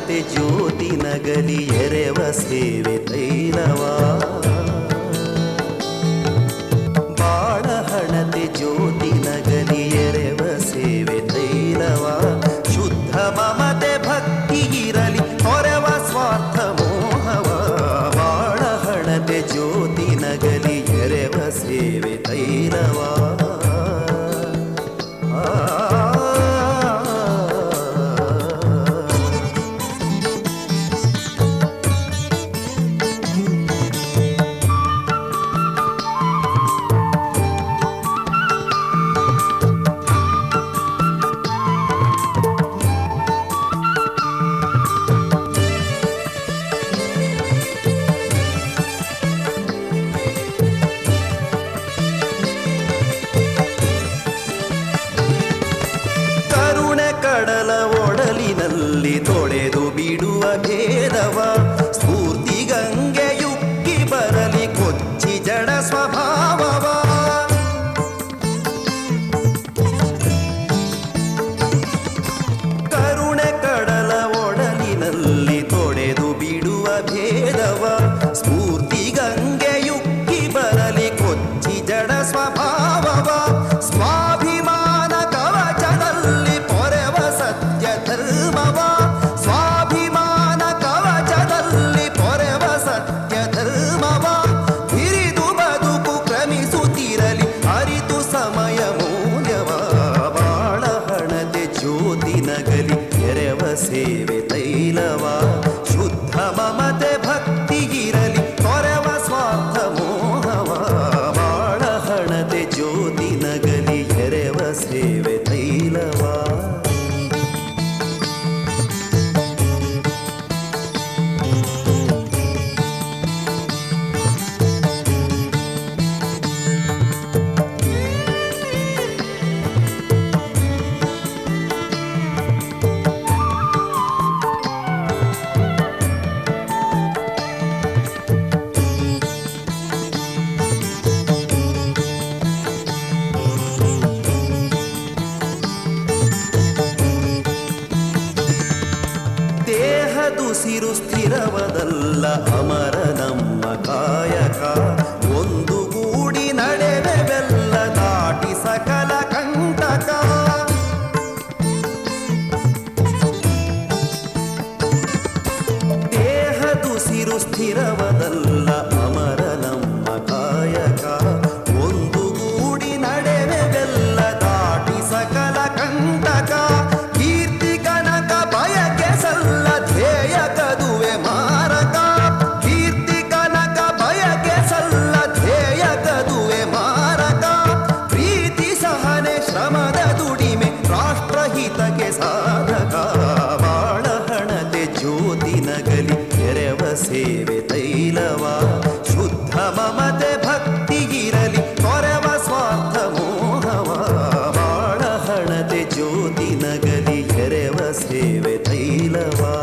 ಹಣತೆ ಜ್ಯೋತಿ ನಗಲಿ ಎರೆವ ಸೇವೆ ತೈಲವಾ ಬಾಳ ಹಣತೆ ಜ್ಯೋತಿ ನಗಲಿ ಎರೆವ ಸೇವೆ ತೈಲವ ಶುದ್ಧ ಮಮತೆ ಭಕ್ತಿ ಇರಲಿ ಹೊರವ ಸ್ವಾರ್ಥ ಮೋಹವ ಬಾಳ ಹಣತೆ ಜ್ಯೋತಿ ನಗಲಿ ಎರೆವ ಸೇವೆ ತೈಲವಾ ಆ ಕರುಣೆ ಕಡಲ ಒಡಲಿನಲ್ಲಿ ತೊಳೆದು ಬಿಡುವ ಭೇದವ ಸ್ಫೂರ್ತಿ ಗಂಗೆ ಯುಕ್ಕಿ ಬರಲಿ ಕೊಚ್ಚಿ ಜಡ ಸ್ವಭಾವವ ಕರುಣೆ ಕಡಲ ಒಡಲಿನಲ್ಲಿ ತೊಡೆದು ಬಿಡುವ ಭೇದವ ಸ್ಫೂರ್ತಿ ಗಂಗೆ ಯುಕ್ಕಿ ಬರಲಿ ಕೊಚ್ಚಿ ಜಡ ಸ್ವಭಾವವ ಸ್ವಾಭಿಮಾನ ಕವಚದಲ್ಲಿ ಪೊರೆವ ಸತ್ಯ ಧರ್ಮವ ಸ್ವಾಭಿಮಾನ ಕವಚದಲ್ಲಿ ಪೊರೆವ ಸತ್ಯ ಧರ್ಮವ ಹಿರಿದು ಬದುಕು ಕ್ರಮಿಸುತ್ತಿರಲಿ ಅರಿತು ಸಮಯ ಮೌಲ್ಯವ ಬಾಳ ಹಣತೆ ಜ್ಯೋತಿ ನಗಲಿ ಎರೆವ ಸೇವೆ ತೈಲವ ಶುದ್ಧ ಮಮತೆ ಭಕ್ತಿ ಇರಲಿ ಕೊರವ ಸ್ವಾರ್ಥ ಮೋಹವ ಬಾಳ ಹಣತೆ ಜ್ಯೋತಿ ನಗಲಿ ಎರೆವ ಸೇವೆ ತೈಲವಾ ದೇಹದುಸಿರು ಸ್ಥಿರವದಲ್ಲ ಅಮರ ನಮ್ಮ ಕಾಯಕ ಒಂದು ಗೂಡಿ ನಡೆವೆ ಬೆಲ್ಲ ದಾಟಿ ಸಕಲ ಕಂಟಕ ದೇಹದುಸಿರು ಸ್ಥಿರವದಲ್ಲ ಅಮರ ನಮ್ಮ ಕಾಯಕ ಒಂದು ಗೂಡಿ ನಡೆವೆ ಬೆಲ್ಲ ದಾಟಿ ಸಕಲ ಕಂಟಕ ಕೀರ್ತಿ ಕನಕ ಬಯಕೆ ಸಲ್ಲ ಧ್ಯೇಯ ಕದುವೆ ಮಾರಕ ಕೀರ್ತಿ ಕನಕ ಬಯಕೆ ಸಲ್ಲ ಧ್ಯೇಯ ಕದುವೆ ಮಾರಕ ಪ್ರೀತಿ ಸಹನೆ ಶ್ರಮದ ದುಡಿಮೆ ರಾಷ್ಟ್ರಹಿತಕ್ಕೆ ಸಾಧಕ ಬಾಳ ಹಣತೆ ಜ್ಯೋತಿ ನಗಲಿ ಎರೆವ ಸೇವೆ ತೈಲವ ಶುದ್ಧ ಮಮತೆ ಭಕ್ತಿ ಇರಲಿ ಕೊರವ ಸ್ವಾರ್ಥ ಮೋಹವ ಬಾಳ ಹಣತೆ ಜ್ಯೋತಿ ನಗಲಿ ಎರೆವ ಸೇವೆ ತೈಲವಾ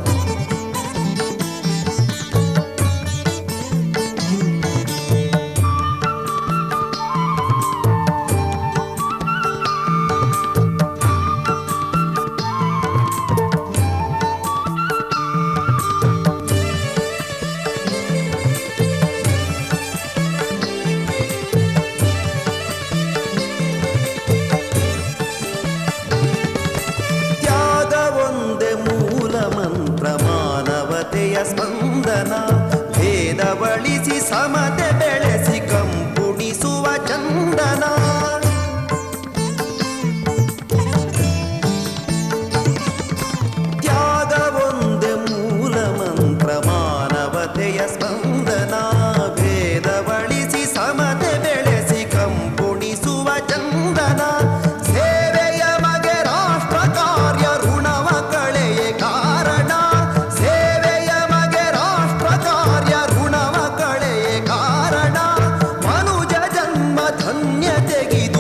ತ್ಯಾಗ ಒಂದೇ ಮೂಲ ಮಂತ್ರ ಮಾನವತೆಯ ಸ್ಪಂದನ ಭೇದ ಬಳಿಸಿ ಸಮತೆ ಬೆಳೆಸಿ ಕಂಪುಣಿಸುವ ಚಂದನ ತ್ಯಾಗ ಒಂದೇ ಮೂಲ ಮಂತ್ರ ಮಾನವತೆಯ ಸ್ಪಂದನ ಭೇದ ಬಳಿಸಿ ಸಮತೆ ಬೆಳೆಸಿ ಕಂಪುಣಿಸುವ ಚಂದನ ಸೇವೆಯ ಮಗೆ ರಾಷ್ಟ್ರ ಕಾರ್ಯ ಋಣವ ಕಳೆಯೇ ಕಾರಣ ಸೇವೆಯ ಮಗೆ ರಾಷ್ಟ್ರ ಕಾರ್ಯ ಋಣವ ಕಳೆಯೇ ಕಾರಣ ಮನುಜ ಜನ್ಮ ಧನ್ಯತೆಗಿದು